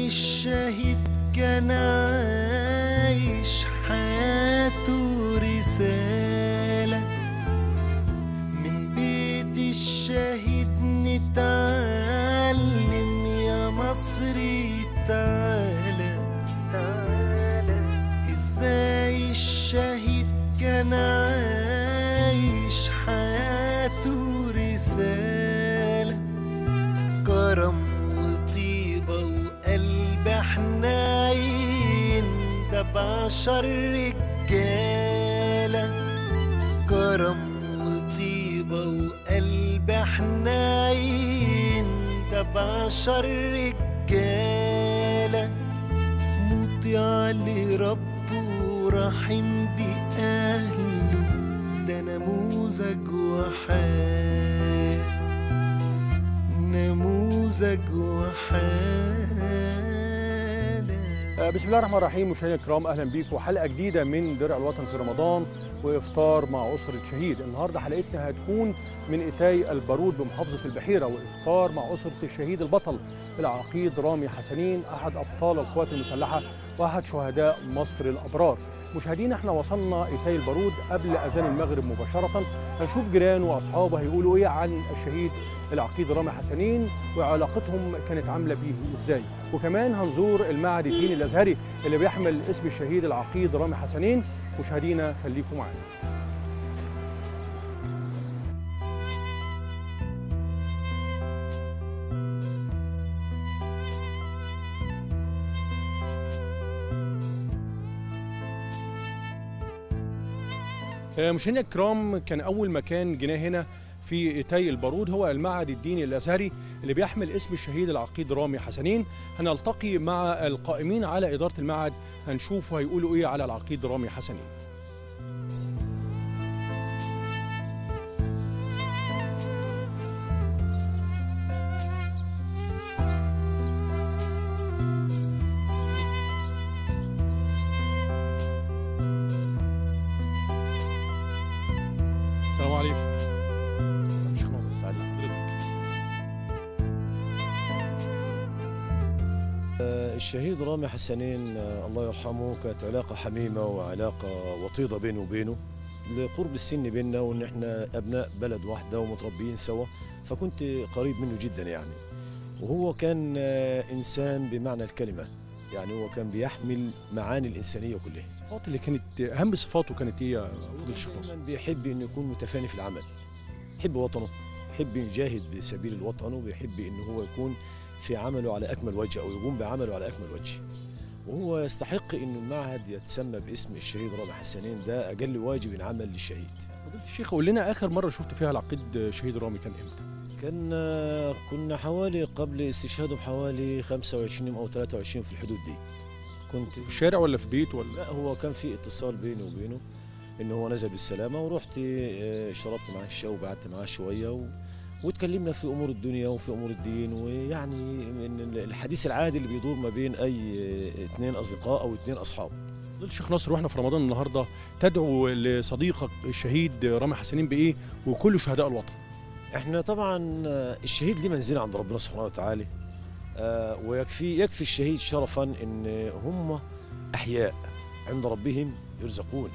الشهيد كان عايش حياته رسالة من بيت الشهيد نتعلم يا مصري تعالى ازاي الشهيد كان عايش حياته رسالة كرم وطيبة وقلب حنين ده بعشر رجالة كرم وطيبة وقلب حنين ده بعشر رجالة مطيع لربه ورحيم بأهله ده نموذج وحال نموذج وحالة آه، بسم الله الرحمن الرحيم مشاهدينا الكرام اهلا بيكم حلقه جديده من درع الوطن في رمضان وافطار مع اسره شهيد النهارده حلقتنا هتكون من اتاي البارود بمحافظه البحيره وافطار مع اسره الشهيد البطل العقيد رامي حسنين احد ابطال القوات المسلحه واحد شهداء مصر الابرار مشاهدينا احنا وصلنا اتاي البارود قبل اذان المغرب مباشره هنشوف جيرانه واصحابه هيقولوا ايه عن الشهيد العقيد رامي حسنين وعلاقتهم كانت عامله بيه ازاي وكمان هنزور المعهد الديني الازهري اللي بيحمل اسم الشهيد العقيد رامي حسنين مشاهدينا خليكم معانا آه، مشاهدينا الكرام كان اول مكان جيناه هنا في إتاي البارود هو المعهد الديني الأزهري اللي بيحمل اسم الشهيد العقيد رامي حسنين هنلتقي مع القائمين على إدارة المعهد هنشوف هيقولوا إيه على العقيد رامي حسنين السلام عليكم شيخ ناصر السعيد حضرتك الشهيد رامي حسنين آه، الله يرحمه كانت علاقة حميمة وعلاقة وطيدة بينه وبينه لقرب السن بيننا وان احنا ابناء بلد واحدة ومتربيين سوا فكنت قريب منه جدا يعني وهو كان آه، انسان بمعنى الكلمة يعني هو كان بيحمل معاني الانسانية كلها الصفات اللي كانت أهم صفاته كانت إيه يا فضيلة الشيخ ناصر؟ دايما بيحب انه يكون متفاني في العمل يحب وطنه يحب يجاهد بسبيل الوطن وبيحب انه هو يكون في عمله على اكمل وجه او يقوم بعمله على اكمل وجه وهو يستحق انه المعهد يتسمى باسم الشهيد رامي حسنين ده اقل واجب عمل للشهيد فضيلة الشيخ قول لنا آخر مرة شفت فيها العقيد شهيد رامي كان إمتى؟ كان آه، كنا حوالي قبل استشهاده بحوالي 25 او 23 في الحدود دي كنت في الشارع ولا في بيت ولا؟ لا هو كان في اتصال بيني وبينه انه هو نزل بالسلامه ورحت آه، شربت معاه الشاي وقعدت معاه شويه و... واتكلمنا في امور الدنيا وفي امور الدين ويعني من الحديث العادي اللي بيدور ما بين اي آه، اثنين اصدقاء او اثنين اصحاب فضيلة الشيخ ناصر واحنا في رمضان النهارده تدعو لصديقك الشهيد رامي حسنين بإيه وكل شهداء الوطن؟ احنا طبعا آه، الشهيد ليه منزله عند ربنا سبحانه وتعالى آه، ويكفي يكفي الشهيد شرفا ان هم احياء عند ربهم يرزقون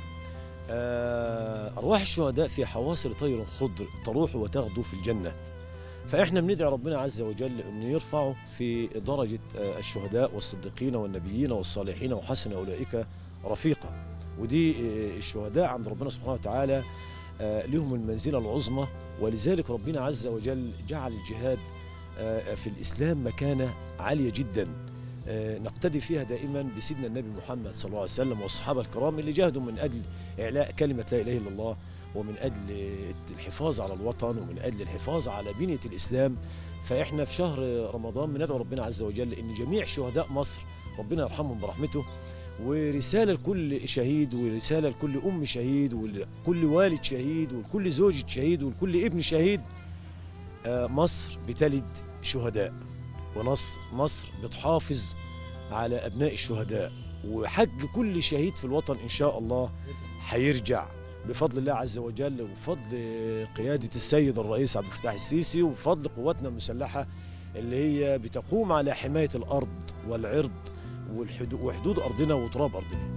آه، ارواح الشهداء في حواصل طير خضر تروح وتغدو في الجنه فاحنا بندعي ربنا عز وجل انه يرفعه في درجه آه، الشهداء والصديقين والنبيين والصالحين وحسن اولئك رفيقا ودي آه، الشهداء عند ربنا سبحانه وتعالى آه، لهم المنزله العظمى ولذلك ربنا عز وجل جعل الجهاد آه، في الإسلام مكانة عالية جدا آه، نقتدي فيها دائما بسيدنا النبي محمد صلى الله عليه وسلم والصحابة الكرام اللي جاهدوا من أجل إعلاء كلمة لا إله إلا الله ومن أجل الحفاظ على الوطن ومن أجل الحفاظ على بنية الإسلام فإحنا في شهر رمضان بندعو ربنا عز وجل إن جميع شهداء مصر ربنا يرحمهم برحمته ورسالة لكل شهيد ورسالة لكل أم شهيد ولكل والد شهيد ولكل زوجة شهيد ولكل ابن شهيد آه، مصر بتلد شهداء ونصر مصر بتحافظ على أبناء الشهداء وحج كل شهيد في الوطن إن شاء الله هيرجع بفضل الله عز وجل وبفضل قيادة السيد الرئيس عبد الفتاح السيسي وبفضل قواتنا المسلحة اللي هي بتقوم على حماية الأرض والعرض والحدود وحدود ارضنا وتراب ارضنا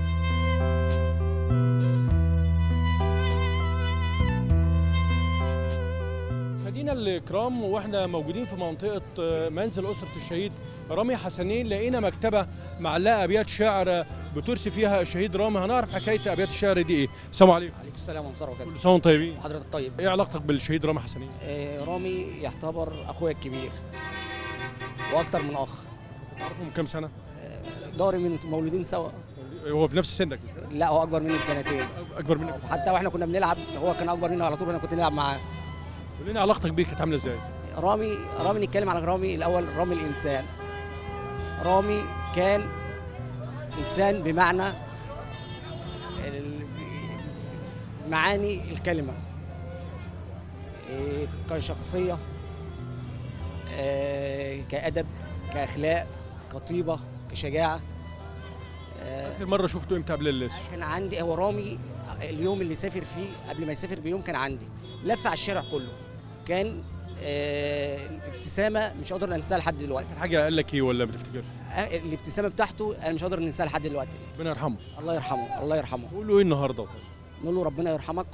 مشاهدينا الكرام واحنا موجودين في منطقه آه، منزل اسره الشهيد رامي حسنين لقينا مكتبه معلقه ابيات شعر بترسي فيها الشهيد رامي هنعرف حكايه ابيات الشعر دي ايه السلام عليكم عليكم السلام ورحمه الله كل وبركاته سنه وانتم طيبين حضرتك طيب ايه علاقتك بالشهيد رامي حسنين آه، رامي يعتبر اخويا الكبير واكتر من اخ تعرفه من كام سنه آه، دوري من مولودين سوا هو في نفس سنك مش كده؟ لا هو اكبر مني بسنتين اكبر منك حتى واحنا كنا بنلعب هو كان اكبر مني على طول انا كنت نلعب معاه قول لنا علاقتك بيه كانت عامله ازاي رامي رامي نتكلم على رامي الاول رامي الانسان رامي كان انسان بمعنى ال- معاني الكلمه إيه، كشخصيه آه، كادب كاخلاق كطيبه كشجاعه آه، اخر مره شفته امتى قبل الاستشهاد كان عندي هو رامي اليوم اللي سافر فيه قبل ما يسافر بيوم كان عندي لف على الشارع كله كان آه، ابتسامه مش قادر انساها لحد دلوقتي اخر حاجه قال لك ايه ولا ما بتفتكرش آه، الابتسامه بتاعته انا مش قادر انساها لحد دلوقتي ربنا يرحمه الله يرحمه الله يرحمه قول له ايه النهارده طيب نقول له ربنا يرحمك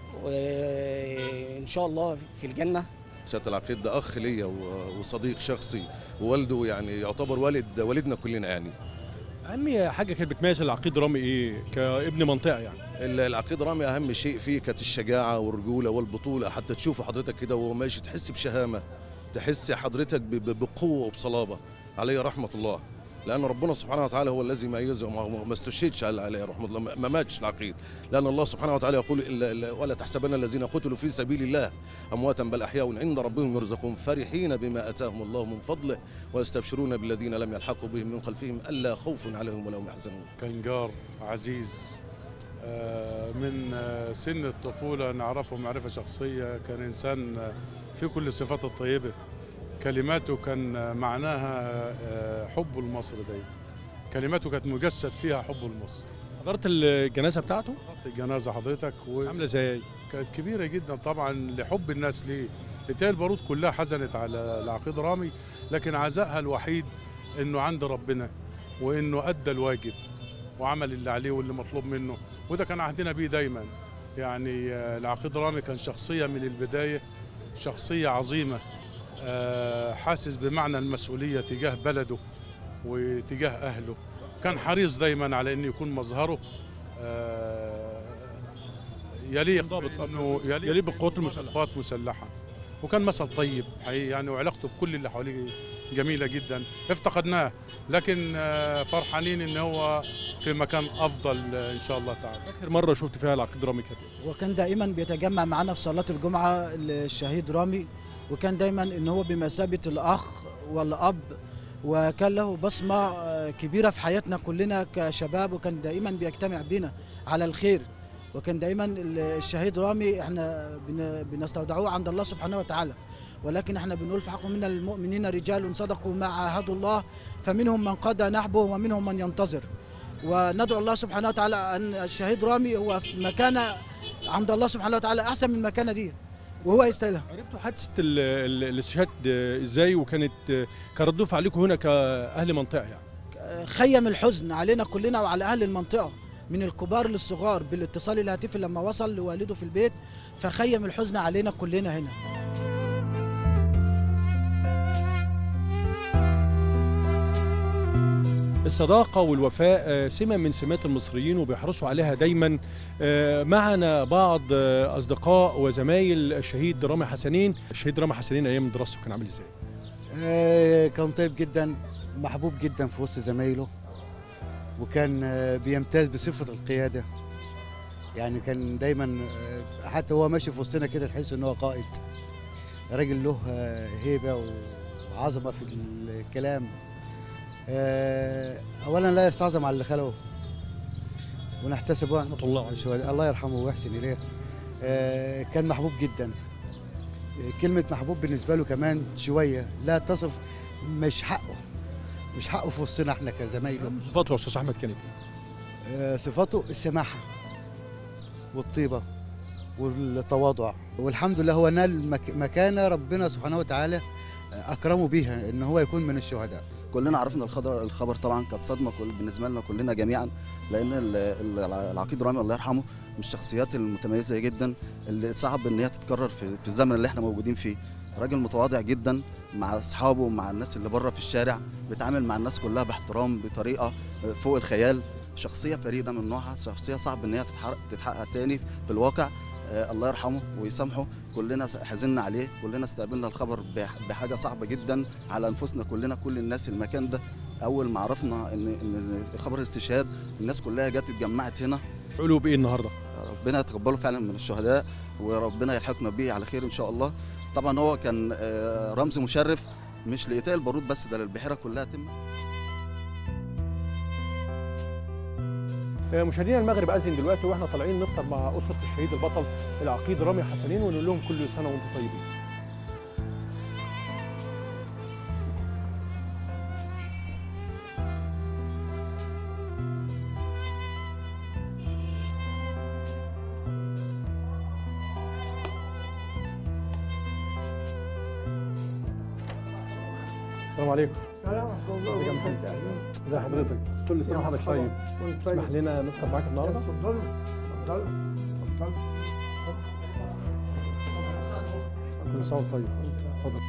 وان شاء الله في الجنه سياده العقيد ده اخ ليا و- وصديق شخصي ووالده يعني يعتبر والد والدنا كلنا يعني اهم حاجه كانت بتميز العقيد رامي ايه كابن منطقه يعني ال- العقيد رامي اهم شيء فيه كانت الشجاعه والرجوله والبطوله حتى تشوفه حضرتك كده وهو ماشي تحس بشهامه تحس حضرتك ب- ب- بقوه وبصلابه عليه رحمه الله لان ربنا سبحانه وتعالى هو الذي ميزه وما ما استشهدش على- عليه رحمه الله ما- ما ماتش العقيد لان الله سبحانه وتعالى يقول إلا إلا ولا تحسبن الذين قتلوا في سبيل الله امواتا بل احياء عند ربهم يرزقون فرحين بما اتاهم الله من فضله ويستبشرون بالذين لم يلحقوا بهم من خلفهم الا خوف عليهم ولا هم يحزنون كان جار عزيز آه، من آه، سن الطفولة نعرفه معرفة شخصية كان إنسان آه، في كل الصفات الطيبة كلماته كان آه، معناها آه، حب لمصر دايما كلماته كانت مجسد فيها حب لمصر حضرت الجنازه بتاعته الجنازة حضرتك عامله ازاي وكانت كبيرة جدا طبعا لحب الناس ليه لتالي البارود كلها حزنت على العقيد رامي لكن عزائها الوحيد انه عند ربنا وانه ادى الواجب وعمل اللي عليه واللي مطلوب منه وده كان عهدنا بيه دايما يعني آه، العقيد رامي كان شخصية من البداية شخصية عظيمة آه، حاسس بمعنى المسؤولية تجاه بلده وتجاه أهله كان حريص دايما على أن يكون مظهره آه، يليق ضابط. انه يليق بالقوات المسلحة. القوات المسلحه وكان مثل طيب حقيقي يعني وعلاقته بكل اللي حواليه جميله جدا افتقدناه لكن آه، فرحانين ان هو في مكان افضل آه، ان شاء الله تعالى اخر مره شفت فيها العقيد رامي كانت إيه؟ وكان دائما بيتجمع معنا في صلاة الجمعة الشهيد رامي وكان دايما ان هو بمثابة الاخ والاب وكان له بصمة آه، كبيرة في حياتنا كلنا كشباب وكان دائما بيجتمع بنا على الخير وكان دائما ال- الشهيد رامي احنا بن- بنستودعوه عند الله سبحانه وتعالى ولكن احنا بنقول في حق من المؤمنين رجال صدقوا ما عاهدوا الله فمنهم من قضى نحبه ومنهم من ينتظر وندعو الله سبحانه وتعالى ان الشهيد رامي هو في مكانه عند الله سبحانه وتعالى احسن من المكانه دي وهو يستاهلها عرفتوا حادثه ال- ال- الاستشهاد آه، ازاي وكانت آه، كان رد فعلكم هنا كاهل منطقه يعني خيم الحزن علينا كلنا وعلى اهل المنطقه من الكبار للصغار بالاتصال الهاتفي لما وصل لوالده في البيت فخيم الحزن علينا كلنا هنا الصداقة والوفاء آه، سمة من سمات المصريين وبيحرصوا عليها دايما آه، معنا بعض آه، أصدقاء وزمايل الشهيد رامي حسنين الشهيد رامي حسنين أيام دراسته كان عامل إزاي؟ آه، كان طيب جدا محبوب جدا في وسط زمايله وكان آه، بيمتاز بصفة القيادة يعني كان دايما آه، حتى هو ماشي في وسطنا كده تحس ان هو قائد راجل له آه، هيبة وعظمة في الكلام آه، اولا لا يستعظم على اللي خلقه ونحتسب رحمة الله عليه. شهداء الله يرحمه ويحسن اليه آه، كان محبوب جدا آه، كلمة محبوب بالنسبة له كمان شوية لا تصف مش حقه مش حقه في وسطنا احنا كزمايله صفاته يا أستاذ أحمد كانت إيه؟ آه، صفاته السماحة والطيبة والتواضع والحمد لله هو نال مك- مكانة ربنا سبحانه وتعالى آه، أكرمه بيها إن هو يكون من الشهداء كلنا عرفنا الخبر الخبر طبعا كانت صدمه كل بالنسبه لنا كلنا جميعا لان ال- ال- العقيد رامي الله يرحمه من الشخصيات المتميزه جدا اللي صعب ان هي تتكرر في, في الزمن اللي احنا موجودين فيه راجل متواضع جدا مع اصحابه ومع الناس اللي بره في الشارع بيتعامل مع الناس كلها باحترام بطريقه فوق الخيال شخصيه فريده من نوعها شخصيه صعب ان هي تتحقق, تتحقق تاني في الواقع آه الله يرحمه ويسامحه كلنا حزننا عليه كلنا استقبلنا الخبر بح- بحاجه صعبه جدا على انفسنا كلنا كل الناس المكان ده اول ما عرفنا ان ان خبر الاستشهاد الناس كلها جت اتجمعت هنا علو بايه النهارده ربنا يتقبله فعلا من الشهداء وربنا يلحقنا بيه على خير ان شاء الله طبعا هو كان آه، رمز مشرف مش لإيتاء البارود بس ده للبحيره كلها تم آه، مشاهدينا المغرب اذن دلوقتي واحنا طالعين نفطر مع اسره الشهيد البطل العقيد رامي حسنين ونقول لهم كل سنه وانتم طيبين السلام عليكم السلام ورحمة الله ازيك يا محمد؟ وبركاته ازي حضرتك كل سنه وحضرتك طيب وانت اسمح طيب لنا نفطر معاك النهارده اتفضلوا اتفضلوا اتفضلوا كل سنه وانت طيب اتفضل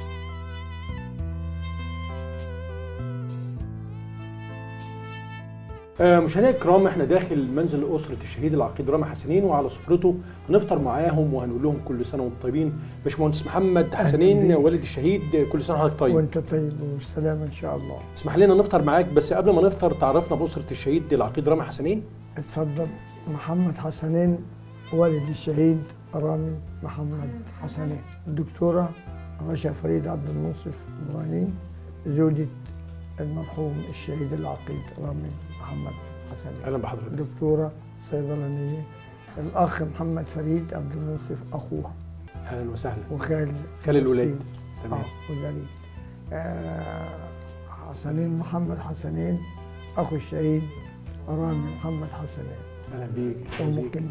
آه، مشاهدينا الكرام احنا داخل منزل اسره الشهيد العقيد رامي حسنين وعلى سفرته هنفطر معاهم وهنقول لهم كل سنه وانتم طيبين باشمهندس محمد حسنين بيك. والد الشهيد كل سنه وحضرتك طيب وانت طيب والسلام ان شاء الله اسمح لنا نفطر معاك بس قبل ما نفطر تعرفنا باسره الشهيد العقيد رامي حسنين اتفضل محمد حسنين والد الشهيد رامي محمد حسنين الدكتورة رشا فريد عبد المنصف إبراهيم زوجة المرحوم الشهيد العقيد رامي محمد حسنين اهلا بحضرتك دكتورة صيدلانية الأخ محمد فريد عبد المنصف أخوها اهلا وسهلا وخال خال الولاد حسين. تمام اه والدليل آه حسنين محمد حسنين أخو الشهيد رامي محمد حسنين اهلا بيك أهلا بيك. وممكن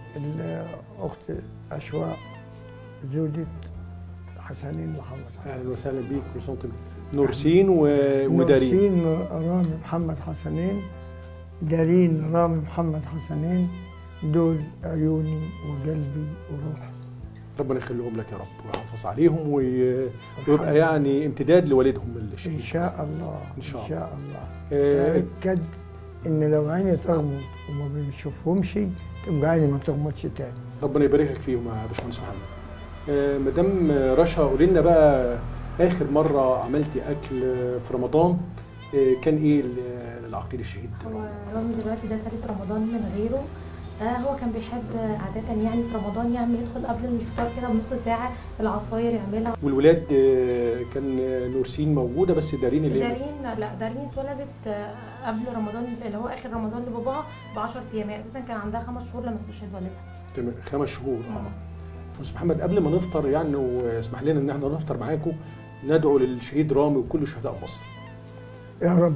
الأخت أشواق زوجة حسنين محمد حسنين اهلا وسهلا بيك كل سنه وانتم طيب. نورسين و... ودارين نورسين رامي محمد حسنين دارين رامي محمد حسنين دول عيوني وقلبي وروحي ربنا يخليهم لك يا رب ويحافظ عليهم وي... ويبقى يعني امتداد لوالدهم إن الشهيد شاء الله إن شاء إن شاء الله آه، تأكد إن لو عيني تغمض وما بنشوفهمش تبقى عيني ما تغمضش تاني ربنا يبارك لك فيهم يا باشمهندس محمد آه، مدام رشا قولي لنا بقى اخر مره عملتي اكل في رمضان آه، كان ايه ل- للعقيد الشهيد هو رغم دلوقتي ده ثالث رمضان من غيره آه هو كان بيحب عادة يعني في رمضان يعمل يدخل قبل الفطار كده بنص ساعة العصاير يعملها والولاد آه، كان نورسين موجوده بس دارين اللي هي دارين لا دارين اتولدت آه، قبل رمضان اللي هو اخر رمضان لباباها ب 10 ايام هي اساسا كان عندها خمس شهور لما استشهد والدها تمام، خمس شهور اه باشمهندس محمد قبل ما نفطر يعني واسمح لنا ان احنا نفطر معاكم ندعو للشهيد رامي وكل شهداء مصر يا رب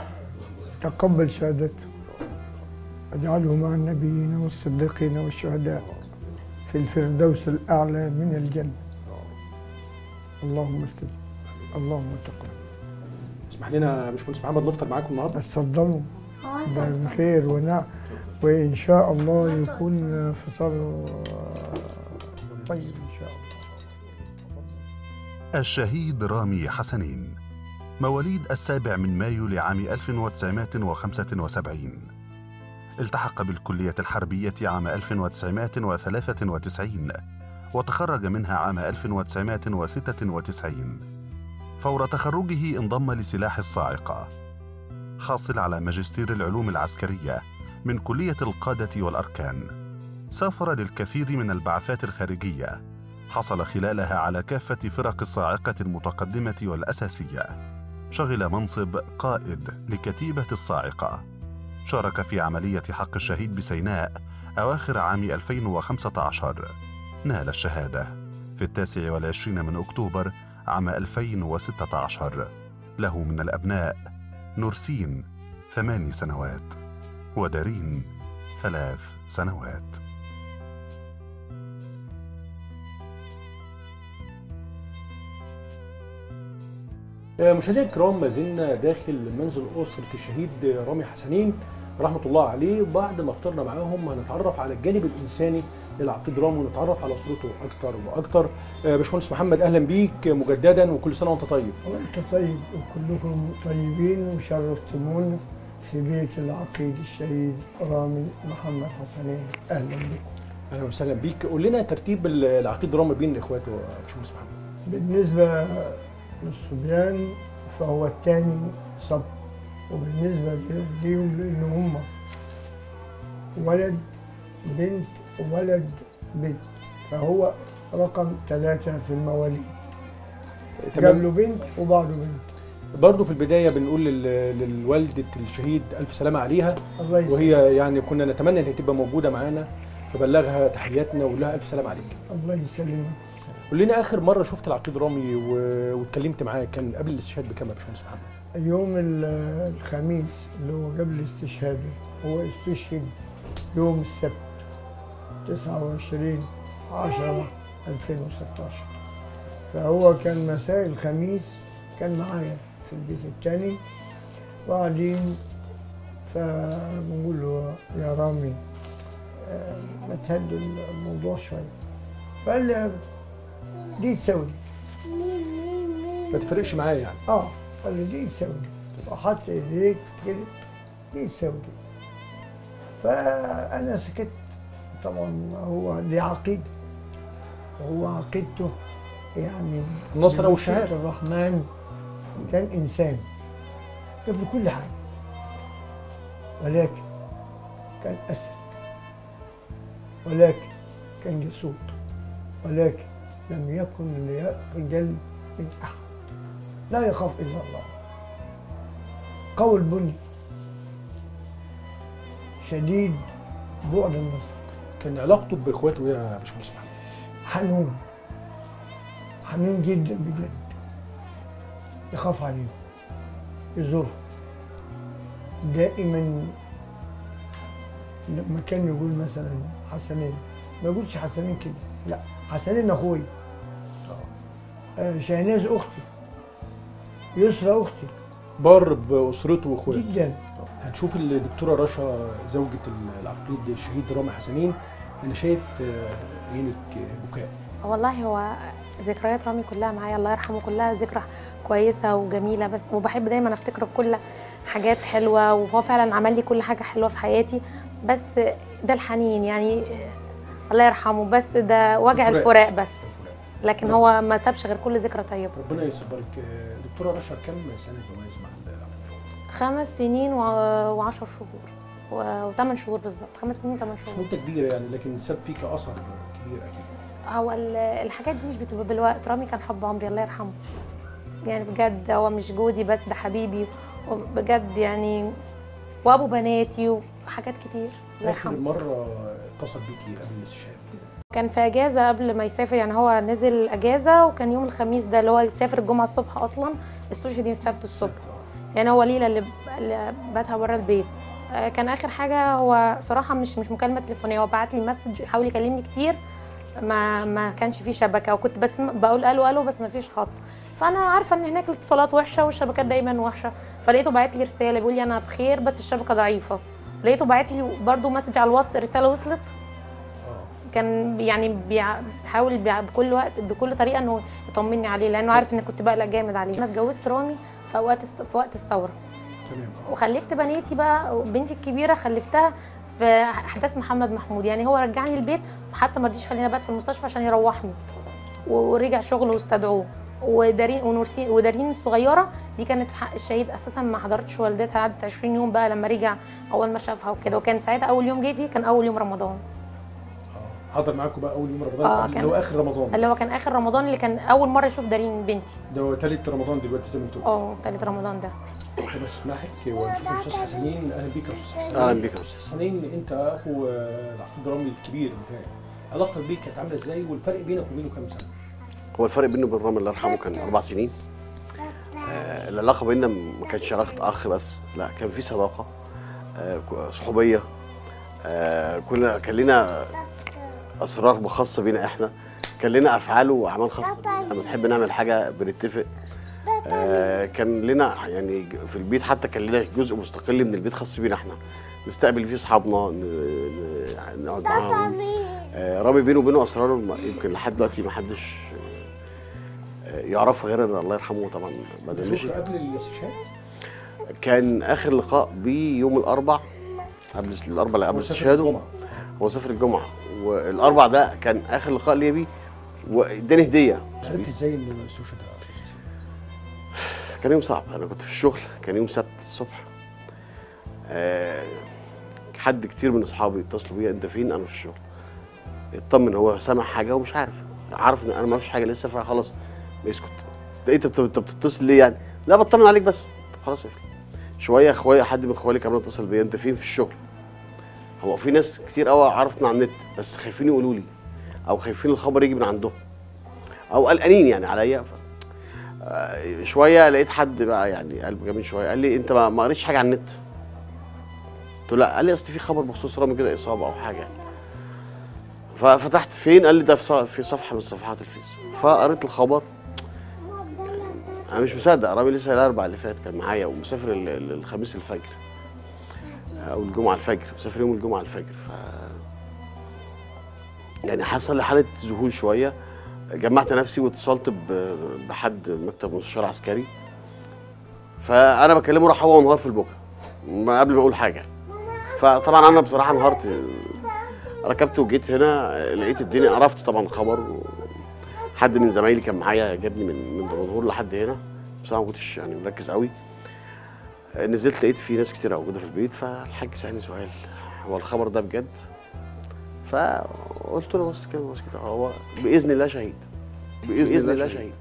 تقبل شهادته اجعله مع النبيين والصديقين والشهداء في الفردوس الأعلى من الجنة اللهم استجب اللهم تقبل اسمح لنا يا باشمهندس محمد نفطر معاكم النهارده اتفضلوا بخير ونعم وإن شاء الله يكون فطار طيب إن شاء الله الشهيد رامي حسنين مواليد السابع من مايو لعام 1975 التحق بالكلية الحربية عام 1993 وتخرج منها عام 1996 فور تخرجه انضم لسلاح الصاعقة حاصل على ماجستير العلوم العسكرية من كلية القادة والأركان سافر للكثير من البعثات الخارجية حصل خلالها على كافة فرق الصاعقة المتقدمة والأساسية شغل منصب قائد لكتيبة الصاعقة شارك في عملية حق الشهيد بسيناء أواخر عام 2015 نال الشهادة في التاسع والعشرين من أكتوبر عام 2016 له من الأبناء نورسين ثماني سنوات ودارين ثلاث سنوات آه، مشاهدينا الكرام ما زلنا داخل منزل أسرة الشهيد رامي حسنين رحمة الله عليه وبعد ما فطرنا معاهم هنتعرف على الجانب الإنساني للعقيد رامي ونتعرف على أسرته أكتر وأكتر آه، باشمهندس محمد أهلا بيك مجددا وكل سنة وأنت طيب وانت طيب وكلكم طيبين وشرفتمونا في بيت العقيد الشهيد رامي محمد حسنين اهلا بكم أهلا وسهلا بيك قول لنا ترتيب العقيد رامي بين إخواته يا باشمهندس محمد بالنسبة للصبيان فهو الثاني صب وبالنسبة ليهم لأن هم ولد بنت ولد بنت فهو رقم ثلاثة في المواليد جاب له بنت وبعده بنت برضه في البدايه بنقول لل- للوالده الشهيد الف سلامه عليها الله يسلمك. وهي يعني كنا نتمنى ان هي تبقى موجوده معانا فبلغها تحياتنا وقول لها الف سلامه عليك الله يسلمك قول لنا اخر مره شفت العقيد رامي و- واتكلمت معاه كان قبل الاستشهاد بكام يا باشمهندس محمد يوم ال- الخميس اللي هو قبل استشهاده هو استشهد يوم السبت 29 10 2016 فهو كان مساء الخميس كان معايا في البيت التاني وبعدين فبنقول له يا رامي آه، ما تهدوا الموضوع شوية فقال لي دي تسوي ما تفرقش معايا يعني اه قال لي دي تسوي وحط ايديك كده دي تسوي فانا سكت طبعا هو دي عقيده وهو عقيدته يعني النصر أو بمشيئة الشهادة. الرحمن كان انسان قبل كل حاجه ولكن كان اسد ولكن كان جسور ولكن لم يكن ليخجل من احد لا يخاف الا الله قوي البني شديد بعد النظر كان علاقته باخواته ايه يا باشمهندس محمد حنون حنون جدا بجد يخاف عليهم يزورهم دائما لما كان يقول مثلا حسنين ما يقولش حسنين كده لا حسنين اخوي آه شاهناز اختي يسرى اختي بار باسرته واخواته جدا هنشوف الدكتوره رشا زوجة العقيد الشهيد رامي حسنين انا شايف آه، عينك بكاء والله هو ذكريات رامي كلها معايا الله يرحمه كلها ذكرى كويسه وجميله بس وبحب دايما افتكره بكل حاجات حلوه وهو فعلا عمل لي كل حاجه حلوه في حياتي بس ده الحنين يعني الله يرحمه بس ده وجع الفراق. الفراق بس لكن هو ما سابش غير كل ذكرى طيبه ربنا يصبرك آه، دكتوره رشا كم سنه جواز مع العقيد خمس سنين و- وعشر شهور و- وثمان شهور بالظبط خمس سنين وثمان مش شهور مده كبيره يعني لكن ساب فيك اثر كبير اكيد هو ال- الحاجات دي مش بتبقى بالوقت رامي كان حب عمري الله يرحمه يعني بجد هو مش جوزي بس ده حبيبي بجد يعني وابو بناتي وحاجات كتير الله اخر يرحمه مره اتصل بيكي قبل الاستشهاد كان في اجازه قبل ما يسافر يعني هو نزل اجازه وكان يوم الخميس ده اللي هو يسافر الجمعه الصبح اصلا استشهد يوم السبت الصبح يعني هو ليله اللي, اللي باتها بره البيت آه، كان اخر حاجه هو صراحه مش مش مكالمه تليفونيه هو بعت لي مسج حاول يكلمني كتير ما ما كانش فيه شبكه وكنت بس بقول الو الو بس ما فيش خط فانا عارفه ان هناك الاتصالات وحشه والشبكات دايما وحشه فلقيته باعت لي رساله بيقول لي انا بخير بس الشبكه ضعيفه لقيته باعت لي برده مسج على الواتس رساله وصلت كان يعني بيع- بيحاول بيع- بكل وقت بكل طريقه انه يطمني عليه لانه عارف ان كنت بقلق جامد عليه انا اتجوزت رامي في اوقات الس- في وقت الثوره تمام وخلفت بناتي بقى بنتي الكبيره خلفتها في احداث محمد محمود يعني هو رجعني البيت وحتى ما رضيش خليني ابات في المستشفى عشان يروحني ورجع شغله واستدعوه ودارين ونورسين ودارين الصغيره دي كانت في حق الشهيد اساسا ما حضرتش والدتها قعدت 20 يوم بقى لما رجع اول ما شافها وكده وكان ساعتها اول يوم جه فيه كان اول يوم رمضان حضر معاكم بقى اول يوم رمضان آه، اللي كان- هو اخر رمضان اللي هو كان اخر رمضان اللي كان اول مره اشوف دارين بنتي ده هو ثالث رمضان دلوقتي زي ما انتم اه ثالث رمضان ده احنا بس نسمعك ونشوف الاستاذ حسنين اهلا بيك يا استاذ حسنين أهلا بيك يا استاذ حسنين انت اخو آه، العقيد رامي الكبير بتاعي علاقتك بيك كانت عامله ازاي والفرق بينك وبينه كام سنه؟ هو الفرق بينه وبين رامي الله يرحمه كان اربع سنين آه العلاقه بيننا ما كانتش علاقه اخ بس لا كان في صداقه آه ك- صحوبيه آه كنا كان لنا اسرار خاصه بينا احنا كان لنا افعال واعمال خاصه بينا لما نحب نعمل حاجه بنتفق آه، كان لنا يعني ج- في البيت حتى كان لنا جزء مستقل من البيت خاص بينا احنا نستقبل فيه اصحابنا ن- ن- نقعد معاهم آه، رامي بينه وبينه اسرار ما- يمكن لحد دلوقتي ما حدش آه، يعرفها غير ان الله يرحمه طبعا بعد ما مشي قبل الاستشهاد كان اخر لقاء بيه يوم الاربع قبل الاربع اللي قبل هو سافر استشهاده الجمعة. هو سافر الجمعه والاربع ده كان اخر لقاء ليا بيه واداني هديه عرفت ازاي ان الاستشهاد كان يوم صعب انا كنت في الشغل كان يوم سبت الصبح آه، حد كتير من اصحابي اتصلوا بيا انت فين انا في الشغل اطمن هو سامع حاجه ومش عارف عارف ان انا ما فيش حاجه لسه فخلاص بيسكت ده انت بت- انت بتتصل ليه يعني لا بطمن عليك بس طب خلاص اقفل شويه اخويا حد من اخوالي كمان اتصل بيا انت فين في الشغل هو في ناس كتير قوي عرفتنا على النت بس خايفين يقولوا لي او خايفين الخبر يجي من عندهم او قلقانين يعني عليا ف... آه، شويه لقيت حد بقى يعني قلبه جميل شويه قال لي انت ما ما قريتش حاجه على النت قلت له لا قال لي اصل في خبر بخصوص رامي كده اصابه او حاجه ففتحت فين قال لي ده في ص- في صفحه من صفحات الفيس فقريت الخبر انا مش مصدق رامي لسه الاربع اللي فات كان معايا ومسافر ال- ال- الخميس الفجر او الجمعه الفجر مسافر يوم الجمعه الفجر ف يعني حصل لي حاله ذهول شويه جمعت نفسي واتصلت ب- بحد مكتب مستشار عسكري فانا بكلمه راح هو وانهار في البكا ما قبل ما اقول حاجه فطبعا انا بصراحه انهارت ركبت وجيت هنا لقيت الدنيا عرفت طبعا الخبر حد من زمايلي كان معايا جابني من من دمنهور لحد هنا بصراحه ما كنتش يعني مركز قوي نزلت لقيت في ناس كتير موجوده في البيت فالحاج سالني سؤال هو الخبر ده بجد فقلت له بس كده بس كده هو باذن الله شهيد باذن, بإذن الله شهيد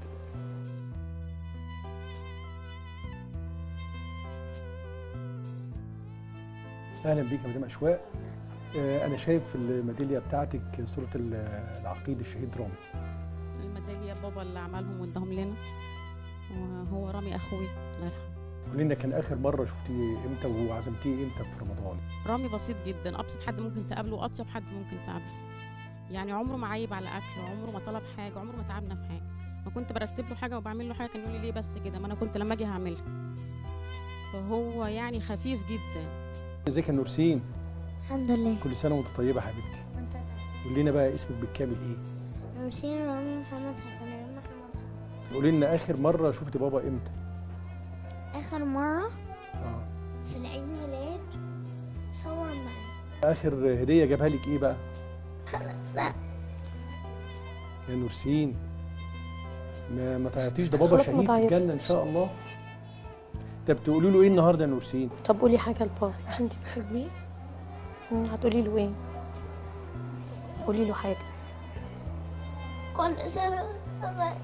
اهلا بيك يا مدام اشواق آه، انا شايف في الميداليه بتاعتك صوره ال- العقيد الشهيد رامي الميدالية بابا اللي عملهم واداهم لنا وهو رامي اخوي الله يرحمه قولي لنا كان اخر مره شفتيه امتى وعزمتيه امتى في رمضان رامي بسيط جدا ابسط حد ممكن تقابله واطيب حد ممكن تقابله يعني عمره ما عيب على اكله عمره ما طلب حاجه عمره ما تعبنا في حاجه ما كنت برتب له حاجه وبعمل له حاجه كان يقول لي ليه بس كده ما انا كنت لما اجي هعملها فهو يعني خفيف جدا ازيك يا نورسين الحمد لله كل سنه وانت طيبه يا حبيبتي قولي لنا بقى اسمك بالكامل ايه نورسين رامي محمد حسن رامي محمد حسن قولي لنا اخر مره شفت بابا امتى آخر مرة اه في العيد ميلاد تصور معايا اخر هديه جابها لك ايه بقى لا يا نورسين ما ما تعيطيش ده بابا خلاص ما شهيد في تعيطي. الجنه ان شاء الله طب تقولوا له ايه النهارده يا نورسين طب قولي حاجه لبابا مش انت بتحبيه مم، هتقولي له ايه قولي له حاجه كل سنة وأنت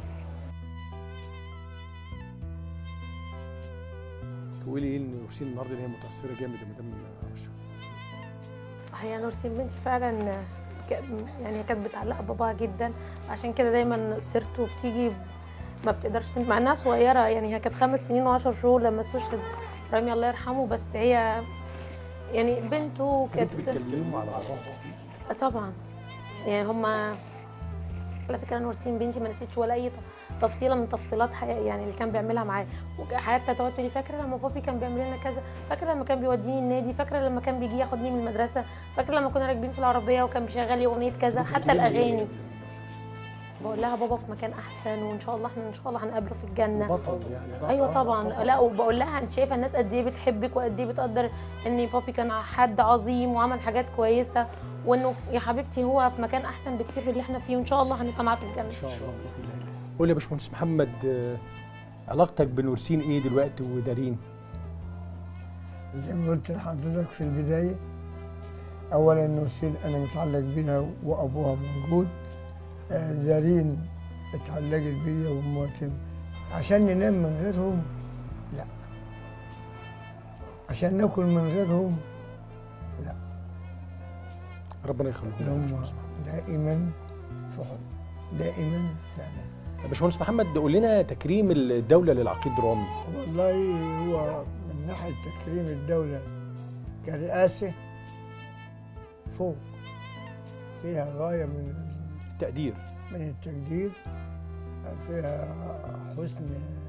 تقولي ايه لنورسين النهارده ان هي متاثره جامد يا مدام رشا هي نورسين بنتي فعلا ك- يعني كانت بتعلق باباها جدا عشان كده دايما سيرته بتيجي ما بتقدرش تنسى مع انها صغيره يعني هي كانت خمس سنين وعشر شهور لما استشهد رامي الله يرحمه بس هي يعني بنته كانت انتوا بتتكلموا على باباها آه طبعا يعني هما على فكره نورسين بنتي ما نسيتش ولا اي ت- تفصيله من تفصيلات حياه يعني اللي كان بيعملها معايا وحتى تقعد تقول لي فاكره لما بابي كان بيعمل لنا كذا فاكره لما كان بيوديني النادي فاكره لما كان بيجي ياخدني من المدرسه فاكره لما كنا راكبين في العربيه وكان بيشغل لي اغنيه كذا حتى الاغاني بقول لها بابا في مكان احسن وان شاء الله احنا ان شاء الله هنقابله في الجنه بطل يعني ايوه طبعا لا وبقول لها انت شايفه الناس قد ايه بتحبك وقد ايه بتقدر ان بابي كان حد عظيم وعمل حاجات كويسه وانه يا حبيبتي هو في مكان احسن بكتير من اللي احنا فيه وان شاء الله هنبقى معاه في الجنه ان شاء الله باذن الله قول لي يا باشمهندس محمد آه، علاقتك بنورسين ايه دلوقتي ودارين زي ما قلت لحضرتك في البداية أولا نورسين أنا متعلق بيها وأبوها موجود آه، دارين اتعلقت بيا ومراتي عشان ننام من غيرهم لا عشان ناكل من غيرهم لا ربنا يخليهم هم دائما في حب دائما في أمان يا باشمهندس محمد قول لنا تكريم الدوله للعقيد رامي والله هو من ناحية تكريم الدولة كرئاسة فوق فيها غاية من التقدير من التقدير فيها حسن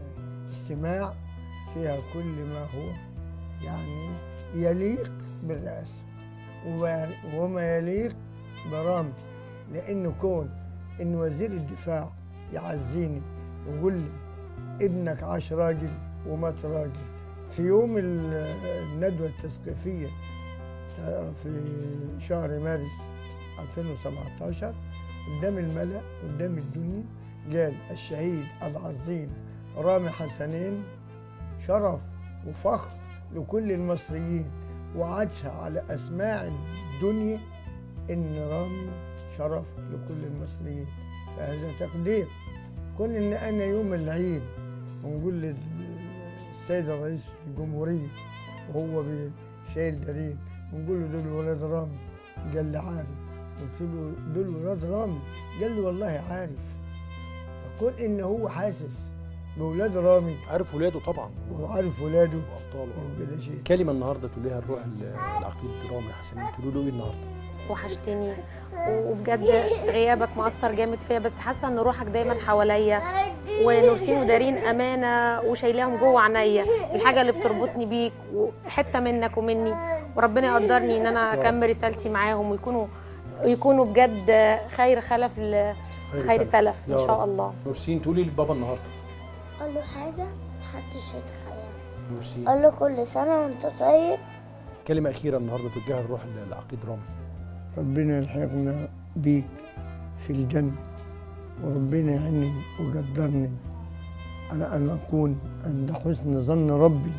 اجتماع فيها كل ما هو يعني يليق بالرئاسة وما- وما يليق برامي لأنه كون إن وزير الدفاع يعزيني ويقول لي ابنك عاش راجل ومات راجل في يوم ال- الندوة التثقيفية في شهر مارس 2017 قدام الملأ قدام الدنيا قال الشهيد العظيم رامي حسنين شرف وفخر لكل المصريين وعادها على أسماع الدنيا إن رامي شرف لكل المصريين فهذا تقدير كون إن أنا يوم العيد ونقول للسيد الرئيس الجمهورية وهو شايل دارين ونقول له دول ولاد رامي قال لي عارف قلت له دول ولاد رامي قال لي والله عارف فكون ان هو حاسس بولاد رامي عارف ولاده طبعا وعارف ولاده وابطاله وكل شيء كلمه النهارده تقوليها الروح العقيد رامي حسنين تقولوا له ايه النهارده؟ وحشتني وبجد غيابك مأثر جامد فيا بس حاسه ان روحك دايما حواليا ونورسين ودارين امانه وشايلاهم جوه عينيا الحاجه اللي بتربطني بيك وحته منك ومني وربنا يقدرني ان انا اكمل رسالتي معاهم ويكونوا يكونوا بجد خير خلف ل- خير سلف يا ان شاء رب. الله نورسين تقولي لبابا النهارده قال له حاجة محدش يتخيلها نورسين قال له كل سنة وانت طيب كلمه اخيره النهارده توجهها الروح العقيد رامي ربنا يلحقنا بيك في الجنة وربنا يعني وقدرني على أن أكون عند حسن ظن ربي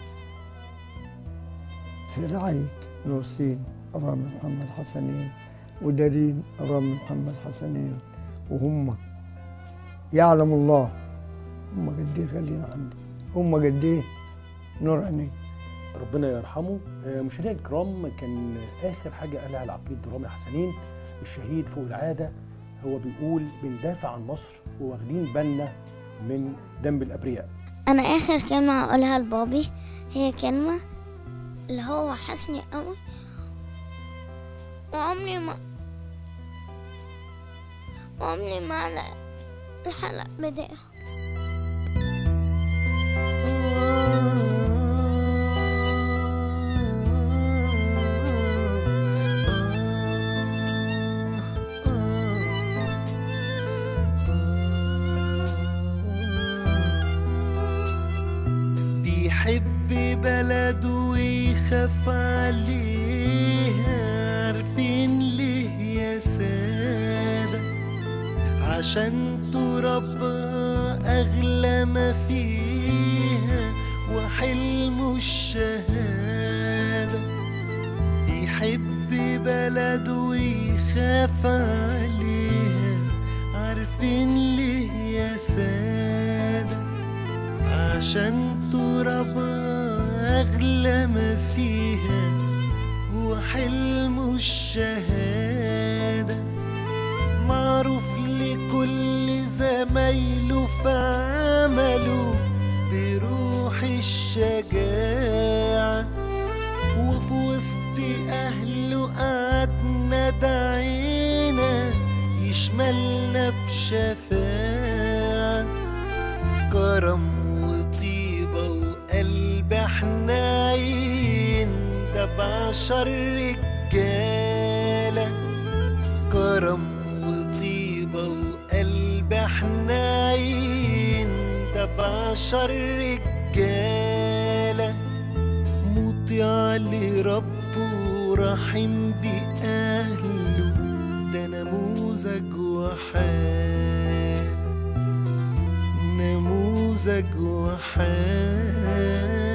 في رعاية نورسين رامي محمد حسنين ودارين رامي محمد حسنين وهم يعلم الله هم قد ايه خلينا عندي هم قد ايه نور عيني ربنا يرحمه آه، مشاهدينا الكرام كان اخر حاجه قالها العقيد رامي حسنين الشهيد فوق العاده هو بيقول بندافع عن مصر وواخدين بالنا من دم الابرياء أنا آخر كلمة أقولها لبابي هي كلمة اللي هو وحشني قوي وعمري ما وعمري ما على الحلقة بداية بيحب بلده ويخاف عليها عارفين ليه يا سادة عشان تربى أغلى ما فيها وحلمه الشهادة بيحب بلده ويخاف عليها عارفين ليه يا سادة عشان تربى أغلى ما فيها وحلمه الشهادة معروف لكل زمايله في عمله بروح الشجاعة وفي وسط أهله قعدنا دعينا يشملنا بشفاعة كرم وطيبة وقلب حنين ده بعشر رجالة كرم وطيبة وقلب حنين ده بعشر رجالة مطيع لربه ورحيم بأهله ده نموذج وحال نموذج وحال